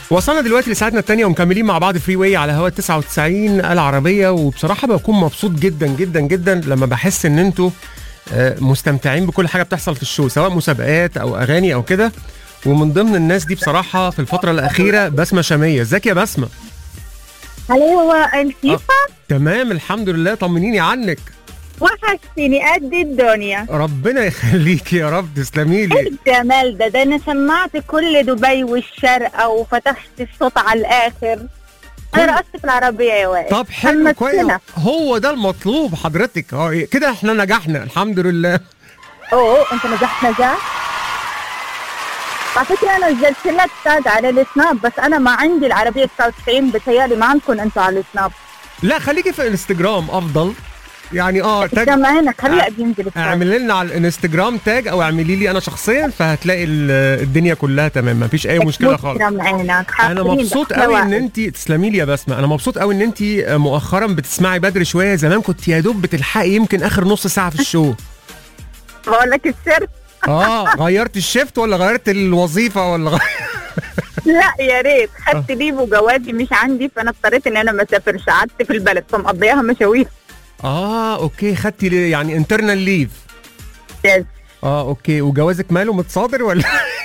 وصلنا دلوقتي لساعتنا الثانية ومكملين مع بعض فري واي على هوا 99 العربية وبصراحة بكون مبسوط جدا جدا جدا لما بحس ان انتوا آه، مستمتعين بكل حاجة بتحصل في الشو سواء مسابقات او اغاني او كده ومن ضمن الناس دي بصراحة في الفترة الأخيرة بسمة شامية ازيك يا بسمة هو انت تمام الحمد لله طمنيني عنك وحشتيني قد الدنيا ربنا يخليك يا رب تسلمي ايه لي الجمال ده ده انا سمعت كل دبي والشارقة وفتحت الصوت على الاخر كل- انا رقصت في العربية يا وائل طب حلو هنمثلها. كويس هو ده المطلوب حضرتك اه كده احنا نجحنا الحمد لله اوه انت نجحت نجاح على فكرة انا نزلت لك تاج على السناب بس انا ما عندي العربية 99 بتهيألي ما عندكم انتوا على السناب لا خليكي في الانستجرام افضل يعني اه تاج سامعينك هلا بينزل التاج اعملي لنا على الانستجرام تاج او اعملي لي انا شخصيا فهتلاقي ال- الدنيا كلها تمام مفيش اي مشكله خالص تكرم عينك انا حاضرين مبسوط بأحلى قوي ان وائل. انت تسلمي لي يا بسمه انا مبسوط قوي ان انت مؤخرا بتسمعي بدري شويه زمان كنت يا دوب بتلحقي يمكن اخر نص ساعه في الشو بقول لك السر اه غيرت الشيفت ولا غيرت الوظيفه ولا غير... لا يا ريت خدت ليف وجوازي مش عندي فانا اضطريت ان انا ما اسافرش قعدت في البلد فمقضياها مشاوير اه اوكي خدتي لي- يعني انترنال ليف يس. اه اوكي وجوازك ماله متصادر ولا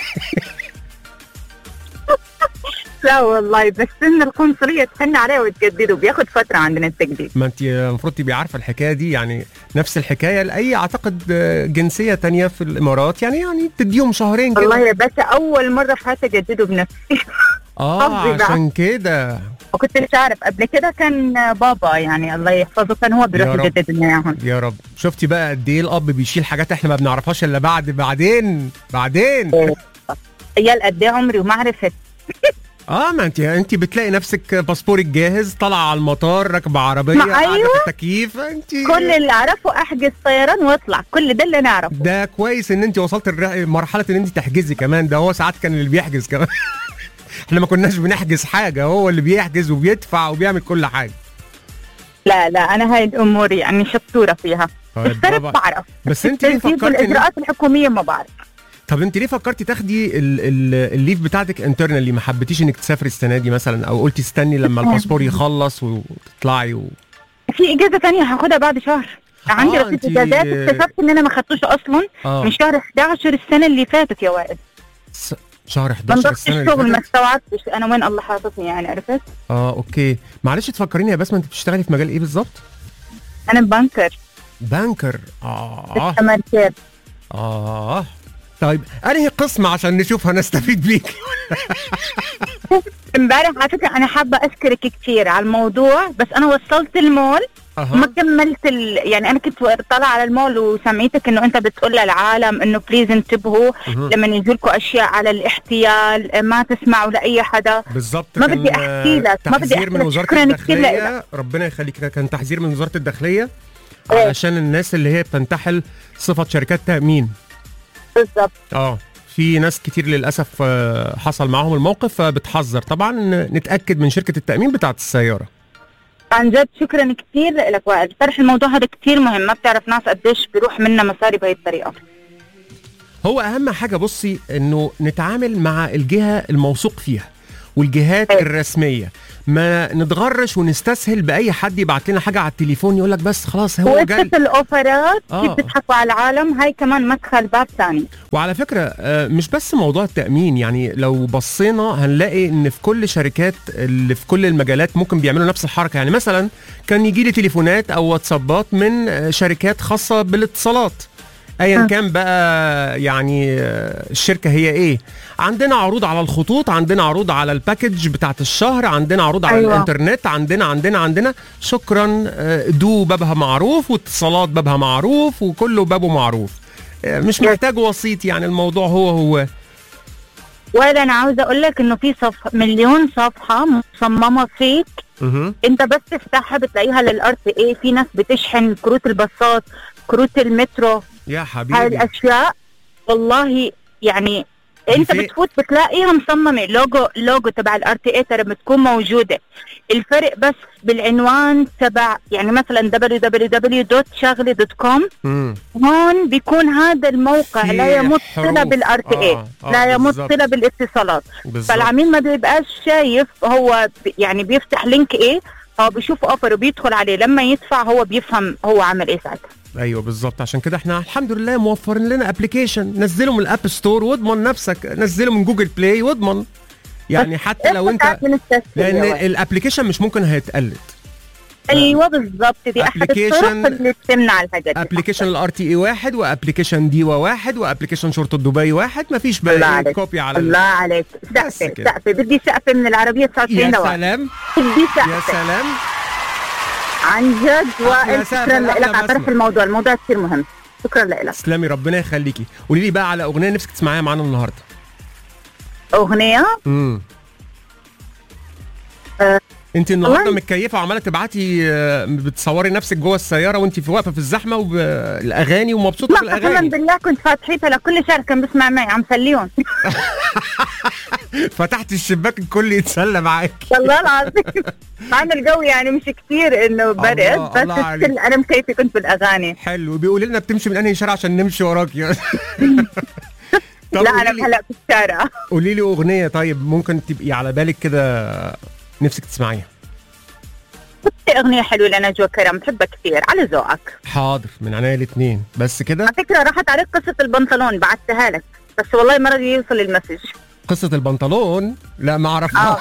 لا والله بس ان القنصليه تحن عليها وتجدده بياخد فتره عندنا التجديد ما انت المفروض تبقي عارفه الحكايه دي يعني نفس الحكايه لاي اعتقد آه، جنسيه تانية في الامارات يعني يعني تديهم شهرين كده والله يا باشا اول مره في حياتي اجدده بنفسي اه قصدي بقى. عشان كده ما كنتش عارف قبل كده كان بابا يعني الله يحفظه كان هو بيروح يا رب. يجدد لنا اياهم يا رب شفتي بقى قد ايه الاب بيشيل حاجات احنا ما بنعرفهاش الا بعد بعدين بعدين عيال قد ايه عمري وما عرفت اه ما انت انت بتلاقي نفسك باسبورك جاهز طالعه على المطار راكبه عربيه ما قاعده أيوة. في التكييف انت كل اللي اعرفه احجز طيران واطلع كل ده اللي نعرفه ده كويس ان انت وصلت الر- مرحله ان انت تحجزي كمان ده هو ساعات كان اللي بيحجز كمان احنا ما كناش بنحجز حاجه هو اللي بيحجز وبيدفع وبيعمل كل حاجه لا لا انا هاي الامور يعني شطوره فيها طيب الصرف برافو. بعرف بس انت ليه التنفيذ فكرتي إن- والاجراءات الحكوميه ما بعرف طب انت ليه فكرتي تاخدي ال ال الليف بتاعتك انترنالي ما حبيتيش انك تسافري السنه دي مثلا او قلتي استني لما الباسبور يخلص وتطلعي و... في اجازه تانية هاخدها بعد شهر عندي آه، رصيد انتي- اجازات اكتشفت ان انا ما خدتوش اصلا اه من شهر 11 السنه اللي فاتت يا وائل س- شهر من 11 ضغط السنه اللي الشغل ما فاتت استوعبتش انا وين الله حاططني يعني عرفت اه اوكي معلش تفكريني يا بسمه انت بتشتغلي في مجال ايه بالظبط انا بنكر بانكر اه لسه ماركير اه طيب انهي قسم عشان نشوف هنستفيد بيك امبارح على فكره انا حابه اشكرك كثير على الموضوع بس انا وصلت المول وما اها كملت ال... يعني انا كنت طالعه على المول وسمعتك انه انت بتقول للعالم انه بليز انتبهوا مهم. لما يجيلكم اشياء على الاحتيال ما تسمعوا لاي حدا بالظبط ما كان، بدي أحكي لك، ما بدي تحذير أحكي من لك. وزاره شكراً كتير الداخليه ربنا يخليك كان تحذير من وزاره الداخليه إيه. علشان الناس اللي هي بتنتحل صفه شركات تامين بالضبط اه في ناس كتير للاسف آه، حصل معاهم الموقف فبتحذر طبعا نتاكد من شركه التامين بتاعه السياره عن جد شكرا كثير لك وائل طرح الموضوع هذا كثير مهم ما بتعرف ناس قديش بيروح منا مصاري بهي الطريقه هو اهم حاجه بصي انه نتعامل مع الجهه الموثوق فيها والجهات إيه. الرسميه ما نتغرش ونستسهل باي حد يبعت لنا حاجه على التليفون يقول لك بس خلاص هو جاي وقصة الاوفرات آه. كيف بتضحكوا على العالم هاي كمان مدخل باب ثاني وعلى فكرة آه، مش بس موضوع التأمين يعني لو بصينا هنلاقي ان في كل شركات اللي في كل المجالات ممكن بيعملوا نفس الحركة يعني مثلا كان يجي لي تليفونات او واتسابات من آه، شركات خاصة بالاتصالات ايا آه. كان بقى يعني آه، الشركة هي ايه عندنا عروض على الخطوط عندنا عروض على الباكج بتاعت الشهر عندنا عروض على أيوة. الانترنت عندنا عندنا عندنا شكرا آه، دو بابها معروف واتصالات بابها معروف وكله بابه معروف آه، مش محتاج وسيط يعني الموضوع هو هو وائل انا عاوزه اقول لك انه في صف مليون صفحه مصممه فيك مهم. انت بس تفتحها بتلاقيها للار تي اي في ناس بتشحن كروت الباصات كروت المترو يا هاي حبيبي الاشياء والله يعني انت في- بتفوت بتلاقيها مصممه لوجو لوجو تبع الار تي اي ترى بتكون موجوده الفرق بس بالعنوان تبع يعني مثلا www.شغله.com مم. هون بيكون هذا الموقع في لا يمت حروف. صله بالار تي اي آه، آه، لا يمت بالظبط. صله بالاتصالات بالظبط فالعميل ما بيبقاش شايف هو ب- يعني بيفتح لينك ايه هو بيشوف اوفر وبيدخل عليه لما يدفع هو بيفهم هو عمل ايه ساعتها ايوه بالظبط عشان كده احنا الحمد لله موفرين لنا ابلكيشن نزله من الاب ستور واضمن نفسك نزله من جوجل بلاي واضمن يعني حتى لو انت من التسجيل لان يا ولد. الابلكيشن مش ممكن هيتقلد ايوه بالظبط دي احد application- الطرق اللي بتمنع الحاجات دي ابلكيشن الار تي اي واحد وابلكيشن ديوا واحد وابلكيشن شرطه دبي واحد مفيش الله بقى عليك كوبي على ال- الله عليك بس سقفه كده. سقفه بدي سقفه من العربيه 99 يا لواحد سلام بدي يا سقفه سلام عن جد يا وائل ساتر، شكرا أحلى لك على طرح بسمة. الموضوع الموضوع كثير مهم شكرا لك تسلمي ربنا يخليكي قولي لي بقى على اغنيه نفسك تسمعيها معانا النهارده اغنيه امم آه، انت النهارده والله- متكيفه وعماله تبعتي آه، بتصوري نفسك جوه السياره وانت في واقفه في الزحمه وبالاغاني ومبسوطه لا قسما بالاغاني بالله كنت فاتحيتها لكل شهر كان بيسمع معي عم سليون فتحت الشباك الكل يتسلى معاكي والله العظيم مع ان الجو يعني مش كثير انه برد الله- بس الله عليك. still انا مكيفه كنت بالاغاني حلو بيقول لنا بتمشي من انهي شارع عشان نمشي وراكي طب لا قولي انا لي- هلا في الشارع قولي لي اغنيه طيب ممكن تبقي على بالك كده نفسك تسمعيها في اغنيه حلوه لنجوى كرم بحبها كثير على ذوقك حاضر من عينيا الاثنين بس كده على فكره راحت عليك قصه البنطلون بعتها لك بس والله ما رضي يوصل المسج قصه البنطلون لا ما اعرفهاش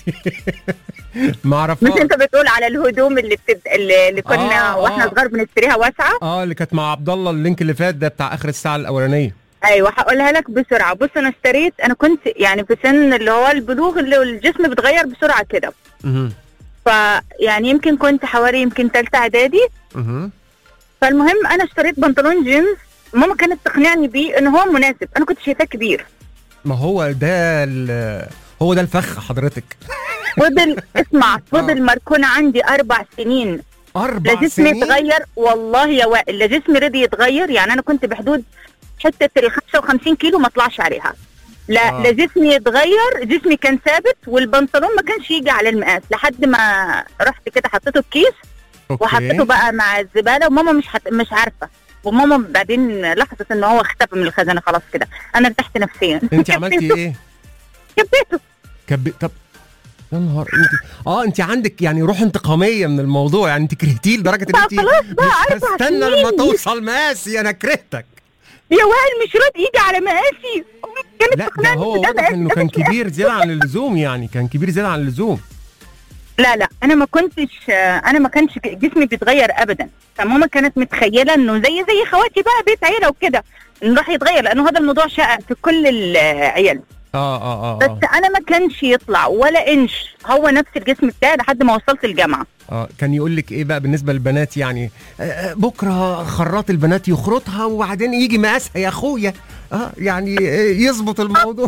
ما مش اعرفهاش انت بتقول على الهدوم اللي بتد... اللي اللي كنا آه، واحنا آه. صغار بنشتريها واسعه اه اللي كانت مع عبد الله اللينك اللي فات ده بتاع اخر الساعه الاولانيه ايوه هقولها لك بسرعه بص انا اشتريت انا كنت يعني في سن اللي هو البلوغ اللي الجسم بيتغير بسرعه كده اها فيعني يمكن كنت حوالي يمكن ثالثه اعدادي اها فالمهم انا اشتريت بنطلون جينز ماما كانت تقنعني بيه انه هو مناسب انا كنت شايفاه كبير ما هو ده ال- هو ده الفخ حضرتك فضل اسمع فضل مركون عندي اربع سنين اربع لا جسمي سنين يتغير والله يا وائل لا جسمي رضي يتغير يعني انا كنت بحدود حته ال 55 كيلو ما اطلعش عليها لا آه. آه. لا جسمي يتغير جسمي كان ثابت والبنطلون ما كانش يجي على المقاس لحد ما رحت كده حطيته بكيس وحطيته بقى مع الزباله وماما مش حت... مش عارفه وماما بعدين لاحظت ان هو اختفى من الخزانه خلاص كده انا ارتحت نفسيا انت عملتي ايه؟ كبيته كب... طب يا نهار انت اه انت عندك يعني روح انتقاميه من الموضوع يعني انت كرهتيه لدرجه ان بقى انت خلاص بقى مش أربع هستنى سنين. لما توصل مقاسي انا كرهتك يا وائل مش راضي يجي على مقاسي كانت لا ده تقنعني هو بده واضح مقاسي، انه ده كان مش مقاسي. كبير زياده عن اللزوم يعني كان كبير زياده عن اللزوم لا لا انا ما كنتش انا ما كانش جسمي بيتغير ابدا فماما كانت متخيله انه زي زي خواتي بقى بيت عيله وكده انه راح يتغير لانه هذا الموضوع شائع في كل العيال اه اه اه بس اه, انا ما كانش يطلع ولا انش هو نفس الجسم بتاعي لحد ما وصلت الجامعه آه. كان يقول لك ايه بقى بالنسبه للبنات يعني آه آه، بكره خراط البنات يخرطها وبعدين يجي مقاسها يا اخويا اه يعني آه، يظبط الموضوع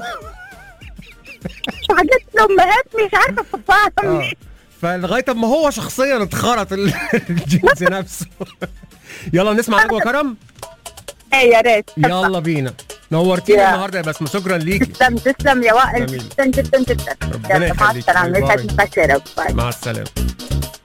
حاجات الامهات مش عارفه تفهم اه فلغايه اما هو شخصيا اتخرط ال- الجنس نفسه يلا نسمع نجوى كرم ايه يا ريت يلا بينا نورتينا يا. النهارده يا بسمه شكرا ليكي تسلم تسلم يا وائل جميل. جدا جدا جدا ربنا يلا، مع يخليك. السلامه باي باي. يسعد مساك يا رب باي مع السلامه